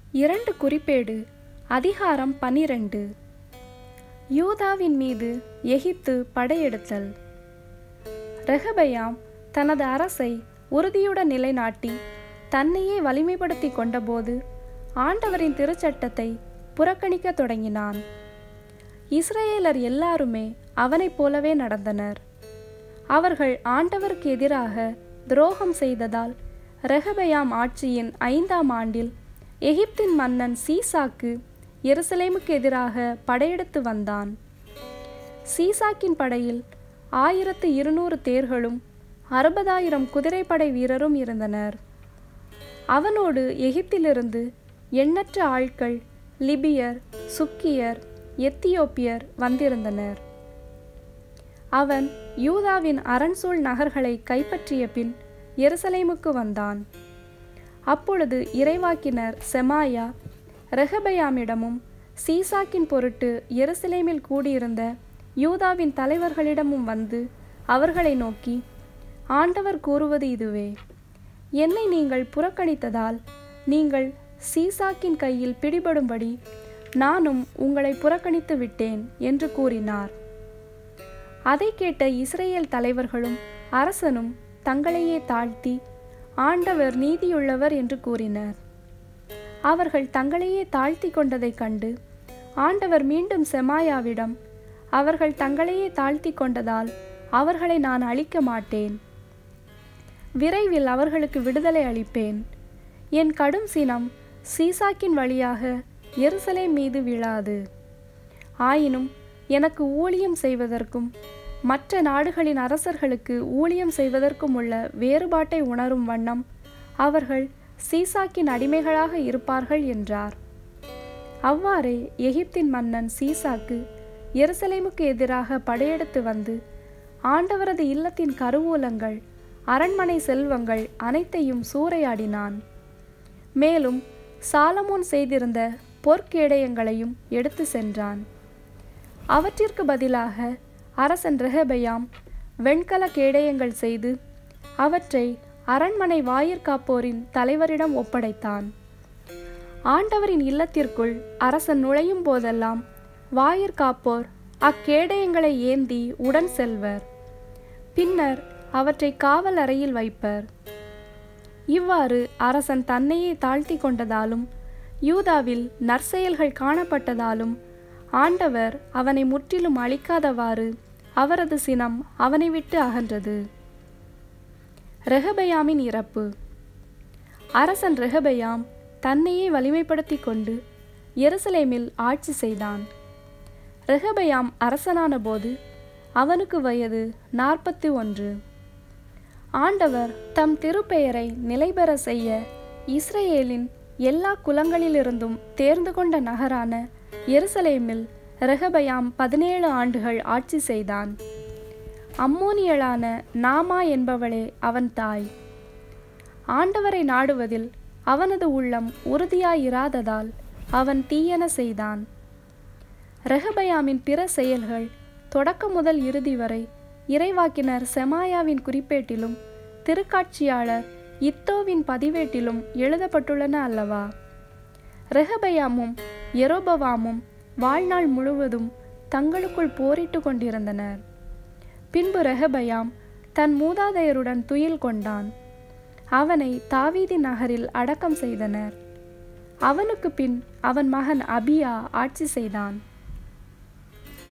இரண்டு குறிப்பேடு அதிகாரம் பனிரெண்டு யூதாவின் மீது எகிப்து படையெடுத்தல் ரெகபயாம் தனது அரசை உறுதியுடன் நிலைநாட்டி தன்னையே வலிமைப்படுத்தி கொண்டபோது ஆண்டவரின் திருச்சட்டத்தை புறக்கணிக்கத் தொடங்கினான் இஸ்ரேலர் எல்லாருமே அவனைப் போலவே நடந்தனர் அவர்கள் ஆண்டவருக்கு எதிராக துரோகம் செய்ததால் ரெகபயாம் ஆட்சியின் ஐந்தாம் ஆண்டில் எகிப்தின் மன்னன் சீசாக்கு எருசலேமுக்கு எதிராக படையெடுத்து வந்தான் சீசாக்கின் படையில் ஆயிரத்து இருநூறு தேர்களும் அறுபதாயிரம் குதிரைப்படை வீரரும் இருந்தனர் அவனோடு எகிப்திலிருந்து எண்ணற்ற ஆட்கள் லிபியர் சுக்கியர் எத்தியோப்பியர் வந்திருந்தனர் அவன் யூதாவின் அரண்சூழ் நகர்களை கைப்பற்றிய பின் எருசலேமுக்கு வந்தான் அப்பொழுது இறைவாக்கினர் செமாயா ரெகபயாமிடமும் சீசாக்கின் பொருட்டு எருசலேமில் கூடியிருந்த யூதாவின் தலைவர்களிடமும் வந்து அவர்களை நோக்கி ஆண்டவர் கூறுவது இதுவே என்னை நீங்கள் புறக்கணித்ததால் நீங்கள் சீசாக்கின் கையில் பிடிபடும்படி நானும் உங்களை புறக்கணித்து விட்டேன் என்று கூறினார் அதை கேட்ட இஸ்ரேல் தலைவர்களும் அரசனும் தங்களையே தாழ்த்தி ஆண்டவர் நீதியுள்ளவர் என்று கூறினர் அவர்கள் தங்களையே தாழ்த்தி கொண்டதைக் கண்டு ஆண்டவர் மீண்டும் செமாயாவிடம் அவர்கள் தங்களையே தாழ்த்தி கொண்டதால் அவர்களை நான் அழிக்க மாட்டேன் விரைவில் அவர்களுக்கு விடுதலை அளிப்பேன் என் கடும் சினம் சீசாக்கின் வழியாக எருசலேம் மீது விழாது ஆயினும் எனக்கு ஊழியம் செய்வதற்கும் மற்ற நாடுகளின் அரசர்களுக்கு ஊழியம் செய்வதற்கும் உள்ள வேறுபாட்டை உணரும் வண்ணம் அவர்கள் சீசாக்கின் அடிமைகளாக இருப்பார்கள் என்றார் அவ்வாறே எகிப்தின் மன்னன் சீசாக்கு எருசலேமுக்கு எதிராக படையெடுத்து வந்து ஆண்டவரது இல்லத்தின் கருவூலங்கள் அரண்மனை செல்வங்கள் அனைத்தையும் சூறையாடினான் மேலும் சாலமோன் செய்திருந்த பொற்கேடயங்களையும் எடுத்து சென்றான் அவற்றிற்கு பதிலாக அரசன் ரெஹபயாம் வெண்கல கேடயங்கள் செய்து அவற்றை அரண்மனை வாயிற்காப்போரின் தலைவரிடம் ஒப்படைத்தான் ஆண்டவரின் இல்லத்திற்குள் அரசன் நுழையும் போதெல்லாம் வாயிற்காப்போர் அக்கேடயங்களை ஏந்தி உடன் செல்வர் பின்னர் அவற்றை காவல் அறையில் வைப்பர் இவ்வாறு அரசன் தன்னையே தாழ்த்தி கொண்டதாலும் யூதாவில் நற்செயல்கள் காணப்பட்டதாலும் ஆண்டவர் அவனை முற்றிலும் அழிக்காதவாறு அவரது சினம் அவனை விட்டு அகன்றது ரெகபயாமின் இறப்பு அரசன் ரெகபயாம் தன்னையே வலிமைப்படுத்தி கொண்டு எருசலேமில் ஆட்சி செய்தான் ரெகபயாம் அரசனான போது அவனுக்கு வயது நாற்பத்தி ஒன்று ஆண்டவர் தம் திருப்பெயரை நிலைபெற செய்ய இஸ்ரேலின் எல்லா குலங்களிலிருந்தும் தேர்ந்து கொண்ட நகரான எருசலேமில் ரெகபயாம் பதினேழு ஆண்டுகள் ஆட்சி செய்தான் அம்மோனியளான நாமா என்பவளே அவன் தாய் ஆண்டவரை நாடுவதில் அவனது உள்ளம் உறுதியாயிராததால் அவன் தீயன செய்தான் ரெகபயாமின் பிற செயல்கள் தொடக்கம் முதல் இறுதி வரை இறைவாக்கினர் செமாயாவின் குறிப்பேட்டிலும் திருக்காட்சியாளர் இத்தோவின் பதிவேட்டிலும் எழுதப்பட்டுள்ளன அல்லவா ரெகபயாமும் எரோபவாமும் வாழ்நாள் முழுவதும் தங்களுக்குள் போரிட்டு கொண்டிருந்தனர் பின்பு ரெகபயாம் தன் மூதாதையருடன் துயில் கொண்டான் அவனை தாவீதி நகரில் அடக்கம் செய்தனர் அவனுக்கு பின் அவன் மகன் அபியா ஆட்சி செய்தான்